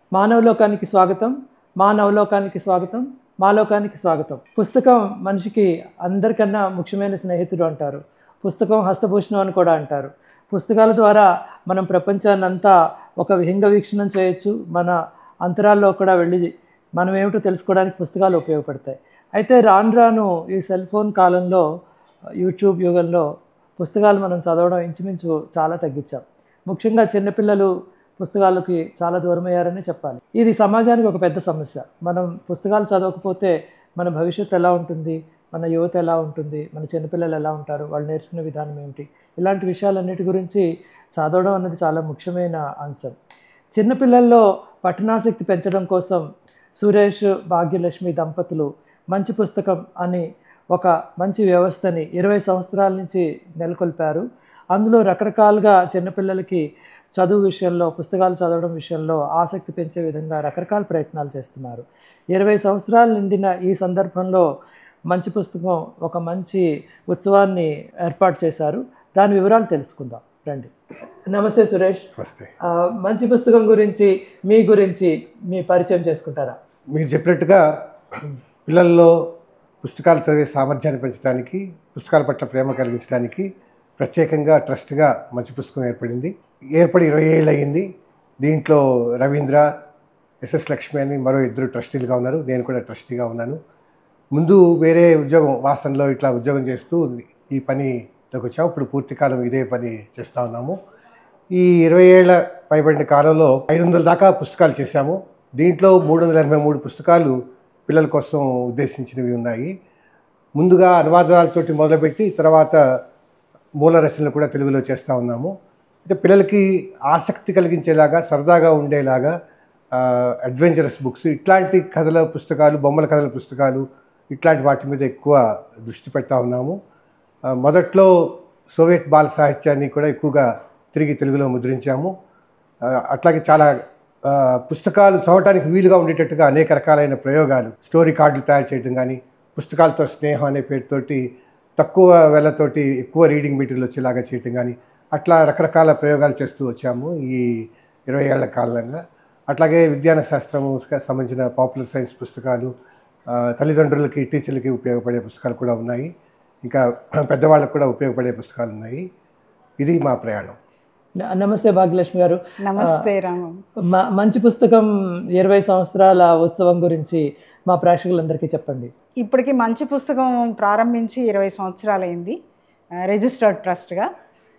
మానవలోకానికి స్వాగతం మానవలోకానికి స్వాగతం మాలోకానికి స్వాగతం పుస్తకం మనిషికి అందరికన్నా ముఖ్యమైన స్నేహితుడు అంటారు పుస్తకం హస్తభూషణం అని కూడా అంటారు పుస్తకాల ద్వారా మనం ప్రపంచాన్ని అంతా ఒక విహంగ వీక్షణం చేయొచ్చు మన అంతరాల్లో కూడా వెళ్ళి మనం ఏమిటో తెలుసుకోవడానికి పుస్తకాలు ఉపయోగపడతాయి అయితే రాను రాను ఈ సెల్ ఫోన్ కాలంలో యూట్యూబ్ యుగంలో పుస్తకాలు మనం చదవడం ఇంచుమించు చాలా తగ్గించాం ముఖ్యంగా చిన్నపిల్లలు పుస్తకాలకి చాలా దూరమయ్యారని చెప్పాలి ఇది సమాజానికి ఒక పెద్ద సమస్య మనం పుస్తకాలు చదవకపోతే మన భవిష్యత్తు ఎలా ఉంటుంది మన యువత ఎలా ఉంటుంది మన చిన్నపిల్లలు ఎలా ఉంటారు వాళ్ళు నేర్చుకునే విధానం ఏమిటి ఇలాంటి విషయాలన్నిటి గురించి చదవడం అన్నది చాలా ముఖ్యమైన అంశం చిన్నపిల్లల్లో పఠనాసక్తి పెంచడం కోసం సురేష్ భాగ్యలక్ష్మి దంపతులు మంచి పుస్తకం అని ఒక మంచి వ్యవస్థని ఇరవై సంవత్సరాల నుంచి నెలకొల్పారు అందులో రకరకాలుగా చిన్నపిల్లలకి చదువు విషయంలో పుస్తకాలు చదవడం విషయంలో ఆసక్తి పెంచే విధంగా రకరకాల ప్రయత్నాలు చేస్తున్నారు ఇరవై సంవత్సరాలు నిండిన ఈ సందర్భంలో మంచి పుస్తకం ఒక మంచి ఉత్సవాన్ని ఏర్పాటు చేశారు దాని వివరాలు తెలుసుకుందాం రండి నమస్తే సురేష్ నమస్తే ఆ, మంచి పుస్తకం గురించి మీ గురించి మీ పరిచయం చేసుకుంటారా మీరు చెప్పినట్టుగా పిల్లల్లో పుస్తకాలు చదివే సామర్థ్యాన్ని పెంచడానికి పుస్తకాల పట్ల ప్రేమ కలిగించడానికి ప్రత్యేకంగా ట్రస్ట్గా మంచి పుస్తకం ఏర్పడింది ఏర్పడి ఇరవై ఏళ్ళు అయ్యింది దీంట్లో రవీంద్ర ఎస్ఎస్ లక్ష్మి అని మరో ఇద్దరు ట్రస్టీలుగా ఉన్నారు నేను కూడా ట్రస్టీగా ఉన్నాను ముందు వేరే ఉద్యోగం వాసనలో ఇట్లా ఉద్యోగం చేస్తూ ఈ పనిలోకి వచ్చాము ఇప్పుడు పూర్తికాలం ఇదే పని చేస్తూ ఉన్నాము ఈ ఇరవై ఏళ్ల పైబడిన కాలంలో ఐదు వందల దాకా పుస్తకాలు చేశాము దీంట్లో మూడు వందల ఎనభై మూడు పుస్తకాలు పిల్లల కోసం ఉద్దేశించినవి ఉన్నాయి ముందుగా అనువాదాలతోటి మొదలుపెట్టి తర్వాత మూల రచనలు కూడా తెలుగులో చేస్తూ ఉన్నాము అయితే పిల్లలకి ఆసక్తి కలిగించేలాగా సరదాగా ఉండేలాగా అడ్వెంచరస్ బుక్స్ ఇట్లాంటి కథల పుస్తకాలు బొమ్మల కథల పుస్తకాలు ఇట్లాంటి వాటి మీద ఎక్కువ దృష్టి పెడతా ఉన్నాము ఆ, మొదట్లో సోవియట్ బాల సాహిత్యాన్ని కూడా ఎక్కువగా తిరిగి తెలుగులో ముద్రించాము ఆ, అట్లాగే చాలా ఆ, పుస్తకాలు చదవటానికి వీలుగా ఉండేటట్టుగా అనేక రకాలైన ప్రయోగాలు స్టోరీ కార్డులు తయారు చేయడం కానీ పుస్తకాలతో స్నేహం అనే పేరుతోటి తక్కువ వేలతోటి ఎక్కువ రీడింగ్ మెటీరియల్ వచ్చేలాగా చేయటం కానీ అట్లా రకరకాల ప్రయోగాలు చేస్తూ వచ్చాము ఈ ఇరవై ఏళ్ల కాలంగా అట్లాగే విజ్ఞాన శాస్త్రము సంబంధించిన పాపులర్ సైన్స్ పుస్తకాలు ఆ, తల్లిదండ్రులకి టీచర్లకి ఉపయోగపడే పుస్తకాలు కూడా ఉన్నాయి ఇంకా పెద్దవాళ్ళకు కూడా ఉపయోగపడే పుస్తకాలు ఉన్నాయి ఇది మా ప్రయాణం న- నమస్తే భాగ్యలక్ష్మి గారు నమస్తే రామం మ- మంచి పుస్తకం ఇరవై సంవత్సరాల ఉత్సవం గురించి మా ప్రేక్షకులందరికీ చెప్పండి ఇప్పటికి మంచి పుస్తకం ప్రారంభించి ఇరవై సంవత్సరాలైంది రిజిస్టర్డ్ ట్రస్ట్గా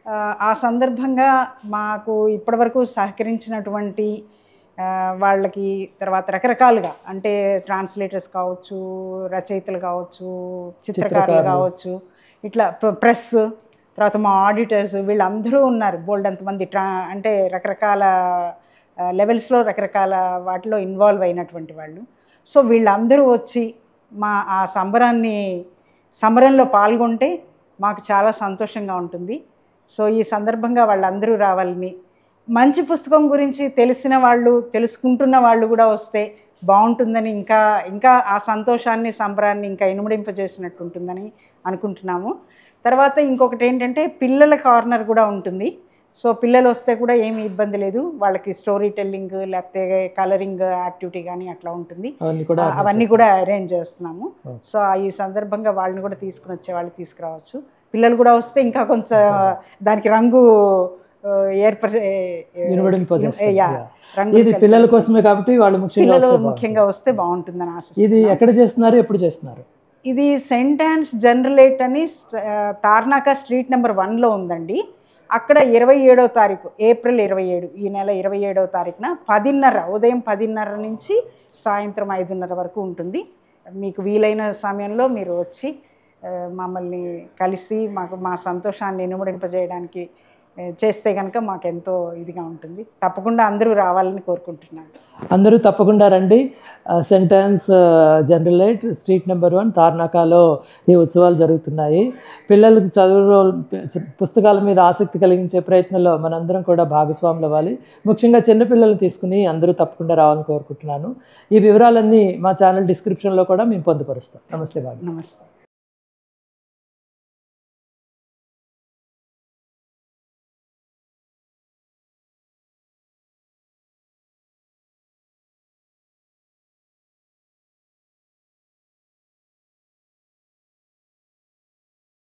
ఆ సందర్భంగా మాకు ఇప్పటివరకు సహకరించినటువంటి ఆ, వాళ్ళకి తర్వాత రకరకాలుగా అంటే ట్రాన్స్లేటర్స్ కావచ్చు రచయితలు కావచ్చు చిత్రకారులు చిత్రకారులు. కావచ్చు ఇట్లా ప్రెస్ తర్వాత మా ఆడిటర్స్ వీళ్ళందరూ ఉన్నారు బోల్డ్ అంతమంది ట్రా అంటే రకరకాల లెవెల్స్లో రకరకాల వాటిలో ఇన్వాల్వ్ అయినటువంటి వాళ్ళు సో వీళ్ళందరూ వచ్చి మా ఆ సంబరాన్ని సంబరంలో పాల్గొంటే మాకు చాలా సంతోషంగా ఉంటుంది సో ఈ సందర్భంగా వాళ్ళందరూ రావాలని మంచి పుస్తకం గురించి తెలిసిన వాళ్ళు తెలుసుకుంటున్న వాళ్ళు కూడా వస్తే బాగుంటుందని ఇంకా ఇంకా ఆ సంతోషాన్ని సంబరాన్ని ఇంకా ఇనుమడింపజేసినట్టు ఉంటుందని అనుకుంటున్నాము తర్వాత ఇంకొకటి ఏంటంటే పిల్లల కార్నర్ కూడా ఉంటుంది సో పిల్లలు వస్తే కూడా ఏమీ ఇబ్బంది లేదు వాళ్ళకి స్టోరీ టెల్లింగ్ లేకపోతే కలరింగ్ యాక్టివిటీ కానీ అట్లా ఉంటుంది అవన్నీ కూడా ఆ, అవన్నీ కూడా అరేంజ్ చేస్తున్నాము Okay. సో ఆ ఈ సందర్భంగా వాళ్ళని కూడా తీసుకుని వచ్చే వాళ్ళు తీసుకురావచ్చు పిల్లలు కూడా వస్తే ఇంకా కొంచెం దానికి రంగు ఆ, ఏర్పరి ఇనుమడింపజేస్తుంది. Yeah, Yeah. రంగు ఇది పిల్లల కోసమే కాబట్టి వాళ్ళు ముఖ్యంగా పిల్లలు వస్తే ముఖ్యంగా వస్తే బాగుంటుందని బాగుంటుంది. ఆశ ఇది ఎక్కడ చేస్తున్నారు ఎప్పుడు చేస్తున్నారు ఇది సెయింట్ ఆన్స్ జనరలేట్ అని స్ట్- ఆ, తార్నాక స్ట్రీట్ నెంబర్ వన్లో ఉందండి అక్కడ ఇరవై ఏడవ తారీఖు ఏప్రిల్ ఇరవై ఏడు ఈ నెల ఇరవై ఏడవ తారీఖున పదిన్నర ఉదయం పదిన్నర నుంచి సాయంత్రం ఐదున్నర వరకు ఉంటుంది మీకు వీలైన సమయంలో మీరు వచ్చి ఆ, మమ్మల్ని కలిసి మాకు మా సంతోషాన్ని ఇనుమడింపజేయడానికి ఆ, చేస్తే కనుక మాకెంతో ఇదిగా ఉంటుంది తప్పకుండా అందరూ రావాలని కోరుకుంటున్నాను అందరూ తప్పకుండా రండి సెంటెన్స్ జనరలైట్ స్ట్రీట్ నెంబర్ వన్ తార్నాకాలో ఈ ఉత్సవాలు జరుగుతున్నాయి పిల్లలకు చదువు పుస్తకాల మీద ఆసక్తి కలిగించే ప్రయత్నంలో మనందరం కూడా భాగస్వాములు అవ్వాలి ముఖ్యంగా చిన్నపిల్లలు తీసుకుని అందరూ తప్పకుండా రావాలని కోరుకుంటున్నాను ఈ వివరాలన్నీ మా ఛానల్ డిస్క్రిప్షన్లో కూడా మేము పొందుపరుస్తాం నమస్తే బాగా నమస్తే